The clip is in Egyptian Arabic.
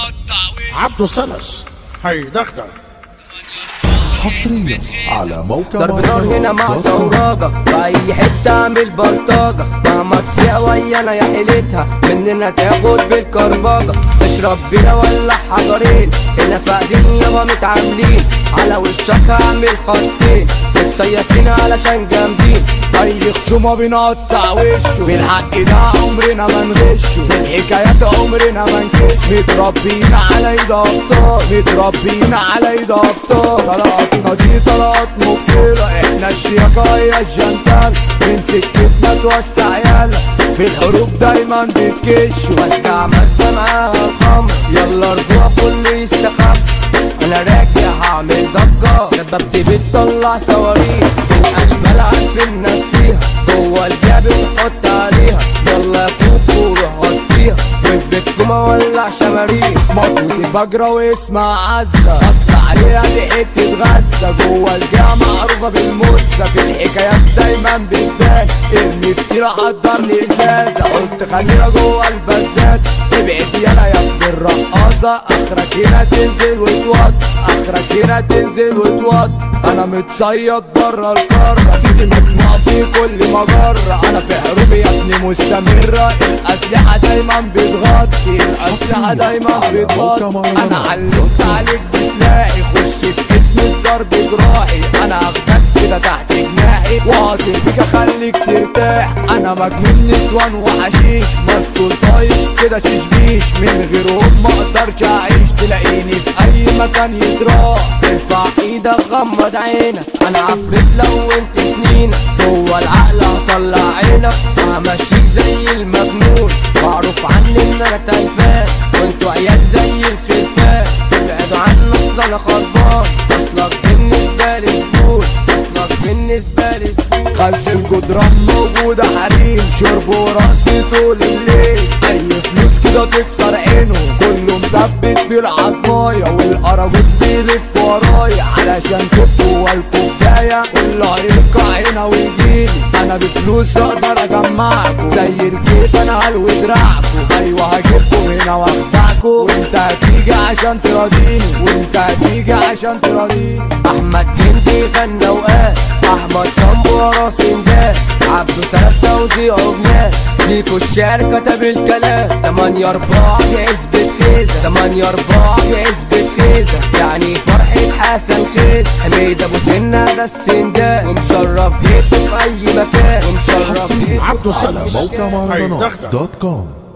بنقطع عبده سلس هيدغدغ حصريا على موقع ضرب نار هنا مع دوت كوم. ثوراجة في أي حتة أعمل بلطجة مهما تسيع ويانا يا حيلتها مننا تاخد بالكربجة اشرب بينا ولا حجرين هنا فاقدين يابا متعاملين على وشك هعمل خطين متصيطين علشان جامدين اي خصومة بنقطع وشه في الحق ده عمرنا ما نغشه في الحكايات عمرنا ما نكش متربيين على ايد ابطال متربيين على ايد ابطال طلقاتنا دي طلقات مبطلة احنا الشياكة هي الجنتال من سكتنا توسع يالا في الحروب دايما بتكشوا وسع مسا معاها الخمر يلا رجوع كله يستخبى انا راجع هعمل ضجة دبابتي بتطلع صواريخ الاشبال عارفين نفسيها جوه الجاب بنحط عليها يلا يا كوكو روح غطيها وفي بيتكم اولع شماريخ مطوتي فجرة واسمع عزة اطلع عليها لقيت تتغزة جوه الجامعة معروفة بالمزة في الحكايات دايما بتبان المفتيرة حضر لي ازازة قلت خليها جوه البزات ابعد يلا يا ابن الرقاصة اخرك هنا تنزل وتوط اخرك هنا تنزل وتوط انا متصيد بره القارة سيدي مسموع في كل مجرة انا في حروب يا ابني مستمرة الاسلحة دايما بتغطي الاسلحة دايما على موقع بتغطي مهرجانات. انا علمت عليك بسلاحي خش في اسم الضرب جراحي انا اخدك كده تحت جناحي وهطيرك اخليك ترتاح انا مجنون نسوان وحشيش مسطول طايش كده تشبيش من غيرهم ما اقدرش اعيش تلاقيني في اي مكان يتراح ارفع ايدك غمض عينك انا عفريت لو انت سنينك جوه العقل هطلع عينك همشيك زي المجنون معروف عني ان انا تلفان وانتوا عيال زي الخلفان ابعدوا عني اصل انا خربان اصلك بالنسبه لي زبون اصلك بالنسبه لي زبون خلف الجدران موجودة حريم شرب ورقص طول الليل أي فلوس كده تكسر عينه كله مثبت في العضاية والأراجوز بيلف ورايا علشان تبقوا الكوباية واللي هيركع هنا ويجيلي أنا بفلوس أقدر أجمعكوا زي الكيف أنا هلوي دراعكوا أيوة هجيبكوا هنا وأخدعكوا وأنت هتيجي عشان تراضيني وأنت هتيجي عشان تراضيني احمد جندي غنى وقال احمد شامبو ورا سندال عبده سلام توزيع اغنيات ليكو الشعر كتب الكلام تمانية اربعة بعزبة خيزة تمانية اربعة بعزبة خيزة يعني فرحة حسن خيز حميد ابو سنة ده السندال ومشرف بيته في اي مكان ومشرف حصريا بيته عبده على سلس موقع مهرجانات هيدغدغ دوت كوم